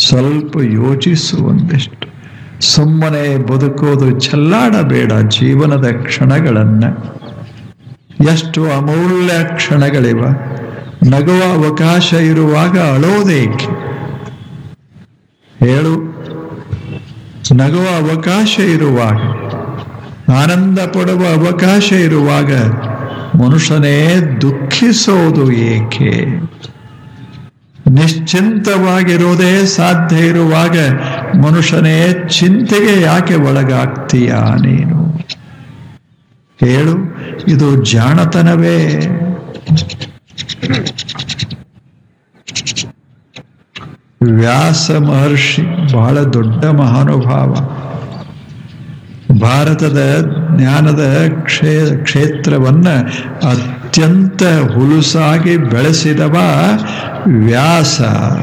ಸ್ವಲ್ಪ ಯೋಚಿಸು ಒಂದಿಷ್ಟು ಸುಮ್ಮನೆ ಬದುಕೋದು ಚೆಲ್ಲಾಡಬೇಡ ಜೀವನದ ಕ್ಷಣಗಳನ್ನ ಎಷ್ಟು ಅಮೂಲ್ಯ ಕ್ಷಣಗಳಿವ ನಗುವ ಅವಕಾಶ ಇರುವಾಗ ಅಳೋದೇಕೆ ಹೇಳು ನಗುವ ಅವಕಾಶ ಇರುವಾಗ ಆನಂದ ಪಡುವ ಅವಕಾಶ ಇರುವಾಗ ಮನುಷ್ಯನೇ ದುಃಖಿಸೋದು ಏಕೆ ನಿಶ್ಚಿಂತವಾಗಿರೋದೇ ಸಾಧ್ಯ ಇರುವಾಗ ಮನುಷ್ಯನೇ ಚಿಂತೆಗೆ ಯಾಕೆ ಒಳಗಾಗ್ತೀಯ ನೀನು ಹೇಳು ಇದು ಜಾಣತನವೇ ವ್ಯಾಸ ಮಹರ್ಷಿ ಬಹಳ ದೊಡ್ಡ ಮಹಾನುಭಾವ ಭಾರತದ ಜ್ಞಾನದ ಕ್ಷೇ ಕ್ಷೇತ್ರವನ್ನ ಅತ್ಯಂತ ಹುಲುಸಾಗಿ ಬೆಳೆಸಿದವ ವ್ಯಾಸ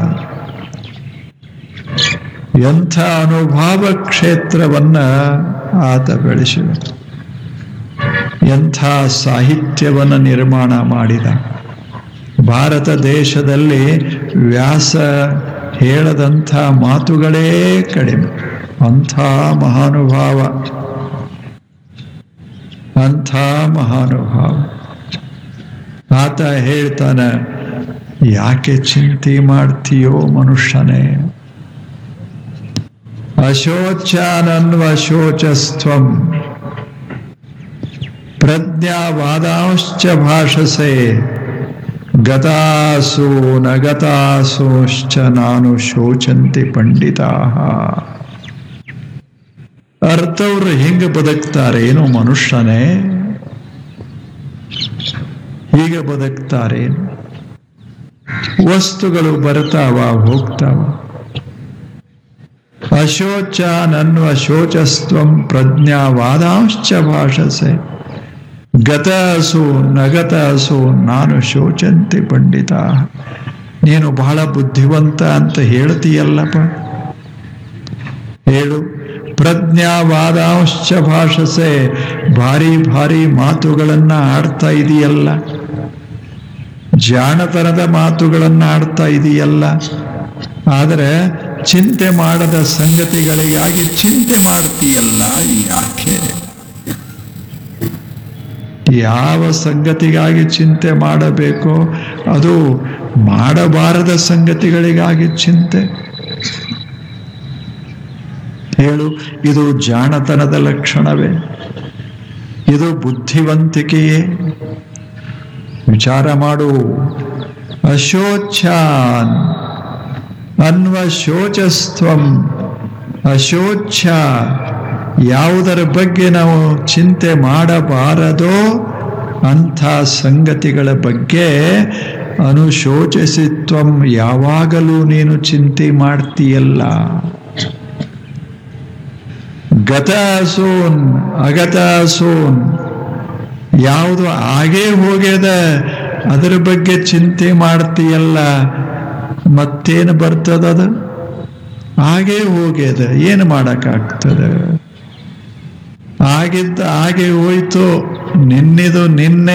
ಎಂಥ ಅನುಭವ ಕ್ಷೇತ್ರವನ್ನ ಆತ ಬೆಳೆಸಿದ ಎಂಥ ಸಾಹಿತ್ಯವನ್ನು ನಿರ್ಮಾಣ ಮಾಡಿದ ಭಾರತ ದೇಶದಲ್ಲಿ ವ್ಯಾಸ ಹೇಳದಂಥ ಮಾತುಗಳೇ ಕಡಿಮೆ ಅಂಥ ಮಹಾನುಭಾವ ಅಂಥ ಮಹಾನುಭಾವ ಆತ ಹೇಳ್ತಾನೆ ಯಾಕೆ ಚಿಂತೆ ಮಾಡ್ತೀಯೋ ಮನುಷ್ಯನೇ ಅಶೋಚಾನನ್ವ ಶೋಚಸ್ತ್ವಂ ಪ್ರಜ್ಞಾವಾದಾಂಶ್ಚ ಭಾಷಸೆ ಗತಾಸು ನಗತಾಸೋಶ್ಚ ನಾನು ಶೋಚಂತಿ ಪಂಡಿತಾ ಅರ್ಥವ್ರು ಹಿಂಗೆ ಬದುಕ್ತಾರೇನು ಮನುಷ್ಯನೇ ಹೀಗೆ ಬದುಕ್ತಾರೇನು ವಸ್ತುಗಳು ಬರ್ತಾವ ಹೋಗ್ತಾವ ಅಶೋಚ ನನ್ವ ಶೋಚಸ್ತ್ವಂ ಪ್ರಜ್ಞಾವಾದಾಂಶ್ಚ ಭಾಷಸೆ ಗತ ಅಸು ನಗತ ಅಸು ನಾನು ಶೋಚಂತಿ ಪಂಡಿತ ನೀನು ಬಹಳ ಬುದ್ಧಿವಂತ ಅಂತ ಹೇಳ್ತೀಯಲ್ಲಪ್ಪ ಹೇಳು ಪ್ರಜ್ಞಾವಾದಾಂಶ್ಚ ಭಾಷಸೆ ಭಾರಿ ಭಾರಿ ಮಾತುಗಳನ್ನ ಆಡ್ತಾ ಇದೆಯಲ್ಲ ಜಾಣತನದ ಮಾತುಗಳನ್ನ ಆಡ್ತಾ ಇದೆಯಲ್ಲ ಆದರೆ ಚಿಂತೆ ಮಾಡದ ಸಂಗತಿಗಳಿಗಾಗಿ ಚಿಂತೆ ಮಾಡ್ತೀಯಲ್ಲ ಯಾಕೆ ಯಾವ ಸಂಗತಿಗಾಗಿ ಚಿಂತೆ ಮಾಡಬೇಕೋ ಅದು ಮಾಡಬಾರದ ಸಂಗತಿಗಳಿಗಾಗಿ ಚಿಂತೆ ಹೇಳು ಇದು ಜಾಣತನದ ಲಕ್ಷಣವೇ ಇದು ಬುದ್ಧಿವಂತಿಕೆಯೇ ವಿಚಾರ ಮಾಡು ಅಶೋಚಾನ್ ಅನ್ವ ಶೋಚಸ್ತ್ವಂ ಅಶೋಚ್ಛ ಯಾವುದರ ಬಗ್ಗೆ ನಾವು ಚಿಂತೆ ಮಾಡಬಾರದೋ ಅಂಥ ಸಂಗತಿಗಳ ಬಗ್ಗೆ ಅನುಶೋಚಿಸಿತ್ವಂ ಯಾವಾಗಲೂ ನೀನು ಚಿಂತೆ ಮಾಡ್ತೀಯಲ್ಲ ಗತ ಅಸೋನ್ ಅಗತ ಅಸೋನ್ ಯಾವುದು ಆಗೇ ಹೋಗ್ಯದ ಅದರ ಬಗ್ಗೆ ಚಿಂತೆ ಮಾಡ್ತೀಯಲ್ಲ ಮತ್ತೇನು ಬರ್ತದದು ಹಾಗೇ ಹೋಗ್ಯದ ಏನು ಮಾಡಕ್ಕಾಗ್ತದೆ ಆಗಿದ್ದ ಹಾಗೆ ಹೋಯ್ತು ನಿನ್ನಿದು ನಿನ್ನೆ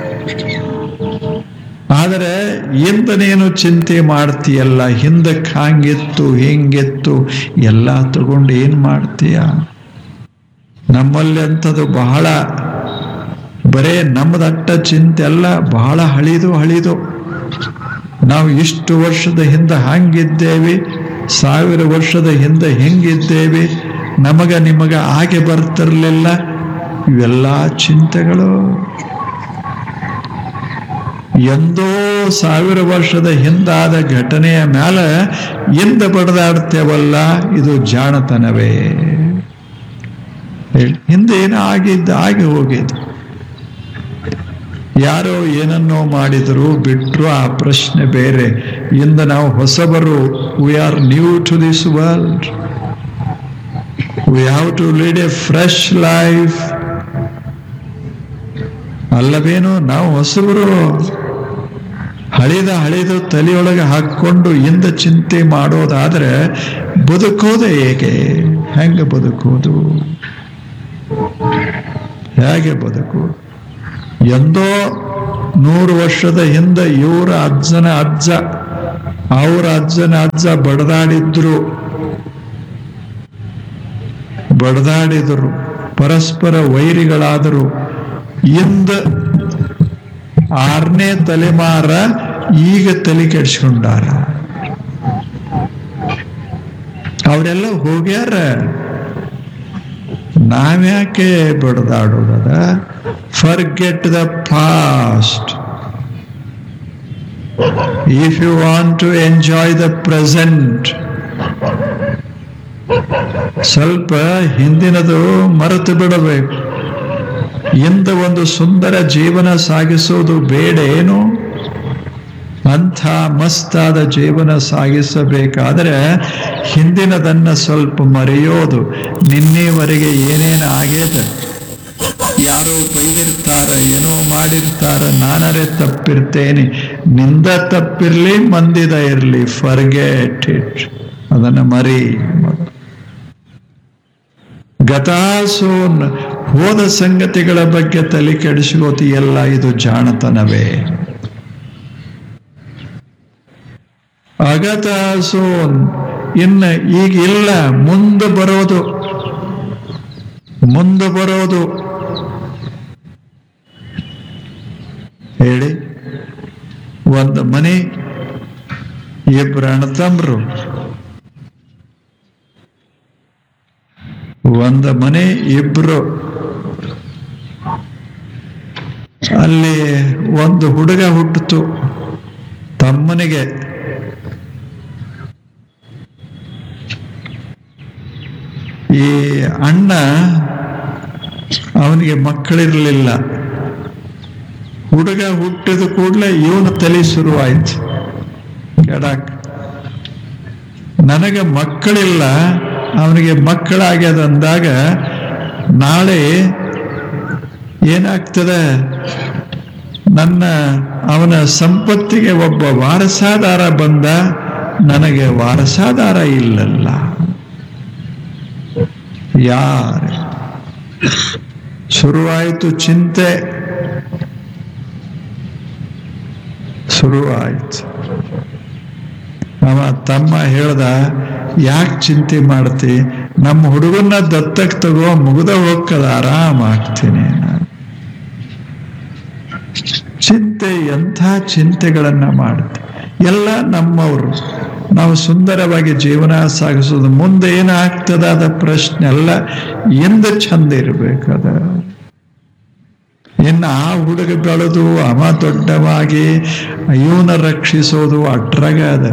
ಆದರೆ ಇಂದ ನೀನು ಚಿಂತೆ ಮಾಡ್ತೀಯಲ್ಲ ಹಿಂದಕ್ಕೆ ಹಾಂಗಿತ್ತು ಹಿಂಗಿತ್ತು ಎಲ್ಲ ತಗೊಂಡು ಏನು ಮಾಡ್ತೀಯ ನಮ್ಮಲ್ಲಿ ಅಂಥದ್ದು ಬಹಳ ಬರೇ ನಮ್ಮದಟ್ಟ ಚಿಂತೆ ಅಲ್ಲ ಬಹಳ ಹಳಿದು ಹಳಿದು ನಾವು ಇಷ್ಟು ವರ್ಷದ ಹಿಂದೆ ಹಂಗಿದ್ದೇವೆ ಸಾವಿರ ವರ್ಷದ ಹಿಂದೆ ಹೆಂಗಿದ್ದೇವೆ ನಮಗ ನಿಮಗ ಹಾಗೆ ಬರ್ತಿರ್ಲಿಲ್ಲ ಇವೆಲ್ಲ ಚಿಂತೆಗಳು ಎಂದೋ ಸಾವಿರ ವರ್ಷದ ಹಿಂದಾದ ಘಟನೆಯ ಮ್ಯಾಲ ಎಂದ ಬಡದಾಡ್ತೇವಲ್ಲ ಇದು ಜಾಣತನವೇ ಹೇಳಿ ಹಿಂದೆ ಏನೋ ಆಗಿದ್ದ ಆಗಿ ಹೋಗಿದ್ದು ಯಾರೋ ಏನನ್ನೋ ಮಾಡಿದ್ರು ಬಿಟ್ರು ಆ ಪ್ರಶ್ನೆ ಬೇರೆ ಇಂದ ನಾವು ಹೊಸಬರು we are new to this world we have to lead a fresh life ಅಲ್ಲವೇನು ನಾವು ಹೊಸಬರು ಹಳಿದ ಹಳಿದು ತಲೆಯೊಳಗೆ ಹಾಕ್ಕೊಂಡು ಇಂದ ಚಿಂತೆ ಮಾಡೋದಾದ್ರೆ ಬದುಕೋದು ಹೇಗೆ ಹೆಂಗೆ ಬದುಕೋದು ಹೇಗೆ ಬದುಕೋದು ಎಂದೋ ನೂರು ವರ್ಷದ ಹಿಂದೆ ಇವರ ಅಜ್ಜನ ಅಜ್ಜ ಅವ್ರ ಅಜ್ಜನ ಅಜ್ಜ ಬಡದಾಡಿದ್ರು ಬಡದಾಡಿದರು ಪರಸ್ಪರ ವೈರಿಗಳಾದರು ಇಂದ ಆರನೇ ತಲೆಮಾರ ಈಗ ತಲೆ ಕೆಡಿಸ್ಕೊಂಡಾರ ಅವರೆಲ್ಲ ಹೋಗ್ಯಾರ ನಾವ್ಯಾಕೆ ಬಡದಾಡೋದದ forget the past if you want to enjoy the present ಸ್ವಲ್ಪ ಹಿಂದಿನದು ಮರೆತು ಬಿಡಬೇಕು ಇಂದ ಒಂದು ಸುಂದರ ಜೀವನ ಸಾಗಿಸೋದು ಬೇಡ ಏನು ಅಂಥ ಮಸ್ತಾದ ಜೀವನ ಸಾಗಿಸಬೇಕಾದರೆ ಹಿಂದಿನದನ್ನ ಸ್ವಲ್ಪ ಮರೆಯೋದು ನಿನ್ನೆವರೆಗೆ ಏನೇನು ಆಗ್ಯದ ಯಾರೋ ಬೈದಿರ್ತಾರ ಏನೋ ಮಾಡಿರ್ತಾರ ನಾನರೇ ತಪ್ಪಿರ್ತೇನೆ ನಿಂದ ತಪ್ಪಿರ್ಲಿ ಮಂದಿದ ಇರ್ಲಿ ಫರ್ಗೆಟ್ ಇಟ್ ಅದನ್ನ ಮರಿ ಗತಾಸೋನ್ ಹೋದ ಸಂಗತಿಗಳ ಬಗ್ಗೆ ತಲೆ ಕೆಡಿಸ್ಕೋತಿಯಲ್ಲ ಇದು ಜಾಣತನವೇ ಅಗತಾಸೋನ್ ಇನ್ನು ಈಗ ಇಲ್ಲ ಮುಂದೆ ಬರೋದು ಮುಂದೆ ಬರೋದು ಹೇಳಿ ಒಂದು ಮನೆ ಇಬ್ರು ಅಣ್ಣತಮ್ರು ಒಂದು ಮನೆ ಇಬ್ರು ಅಲ್ಲಿ ಒಂದು ಹುಡುಗ ಹುಟ್ಟಿತು ತಮ್ಮನಿಗೆ ಈ ಅಣ್ಣ ಅವನಿಗೆ ಮಕ್ಕಳಿರಲಿಲ್ಲ ಹುಡುಗ ಹುಟ್ಟಿದ ಕೂಡಲೇ ಇವನ ತಲೆ ಶುರುವಾಯ್ತು ಕೆಡಾಕ್ ನನಗೆ ಮಕ್ಕಳಿಲ್ಲ ಅವನಿಗೆ ಮಕ್ಕಳಾಗ್ಯದಂದಾಗ ನಾಳೆ ಏನಾಗ್ತದೆ ನನ್ನ ಅವನ ಸಂಪತ್ತಿಗೆ ಒಬ್ಬ ವಾರಸಾದಾರ ಬಂದ ನನಗೆ ವಾರಸಾದಾರ ಇಲ್ಲಲ್ಲ ಯಾರ ಶುರುವಾಯಿತು ಚಿಂತೆ ಶುರುವಾಯ್ತು ಅವ ತಮ್ಮ ಹೇಳ್ದ ಯಾಕೆ ಚಿಂತೆ ಮಾಡ್ತಿ ನಮ್ಮ ಹುಡುಗನ್ನ ದತ್ತಕ್ ತಗೋ ಮುಗ್ದ ಹೋಗ್ಕದ ಆರಾಮ ಆಗ್ತೀನಿ ನಾನು ಚಿಂತೆ ಎಂಥ ಚಿಂತೆಗಳನ್ನ ಮಾಡುತ್ತೆ ಎಲ್ಲ ನಮ್ಮವರು ನಾವು ಸುಂದರವಾಗಿ ಜೀವನ ಸಾಗಿಸೋದು ಮುಂದೆ ಏನಾಗ್ತದ ಅದ ಪ್ರಶ್ನೆ ಎಲ್ಲ ಎಂದ ಚಂದ ಇರಬೇಕದ ಇನ್ನು ಆ ಹುಡುಗ ಬೆಳೆದು ಅವ ದೊಡ್ಡವಾಗಿ ಇವನ ರಕ್ಷಿಸೋದು ಅಟ್ರಾಗ ಅದ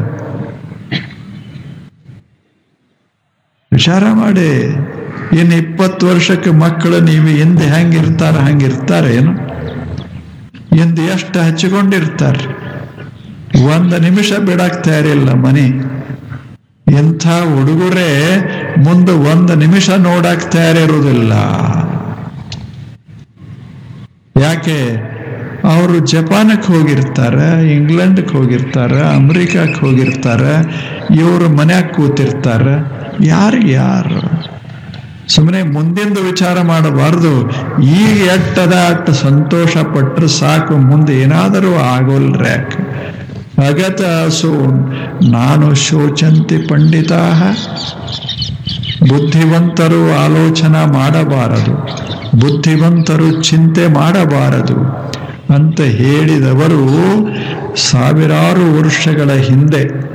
ವಿಚಾರ ಮಾಡಿ ಇನ್ನು ಇಪ್ಪತ್ತು ವರ್ಷಕ್ಕೆ ಮಕ್ಕಳು ನೀವು ಹಿಂದೆ ಹೆಂಗಿರ್ತಾರ ಹಂಗಿರ್ತಾರೆ ಏನು ಎಂದು ಎಷ್ಟು ಹಚ್ಚಿಕೊಂಡಿರ್ತಾರೆ ಒಂದು ನಿಮಿಷ ಬಿಡಕ್ ತಯಾರಿಲ್ಲ ಮನೆ ಇಂಥ ಹುಡುಗರೇ ಮುಂದೆ ಒಂದು ನಿಮಿಷ ನೋಡಕ್ ತಯಾರಿರುವುದಿಲ್ಲ ಯಾಕೆ ಅವರು ಜಪಾನಕ್ಕೆ ಹೋಗಿರ್ತಾರೆ ಇಂಗ್ಲೆಂಡ್ಗೆ ಹೋಗಿರ್ತಾರೆ ಅಮೆರಿಕಕ್ಕೆ ಹೋಗಿರ್ತಾರೆ ಇವರು ಮನ್ಯಾಗ ಕೂತಿರ್ತಾರೆ ಯಾರು ಯಾರು ಸುಮ್ಮನೆ ಮುಂದಿಂದು ವಿಚಾರ ಮಾಡಬಾರ್ದು ಈಗ ಎಟ್ಟದ ಅಟ್ಟ ಸಂತೋಷ ಪಟ್ಟರೆ ಸಾಕು ಮುಂದೆ ಏನಾದರೂ ಆಗೋಲ್ರ್ಯಾಕ ಅಗತ ಸೋ ನಾನು ಶೋಚಂತಿ ಪಂಡಿತಾ ಬುದ್ಧಿವಂತರು ಆಲೋಚನಾ ಮಾಡಬಾರದು ಬುದ್ಧಿವಂತರು ಚಿಂತೆ ಮಾಡಬಾರದು ಅಂತ ಹೇಳಿದವರು ಸಾವಿರಾರು ವರ್ಷಗಳ ಹಿಂದೆ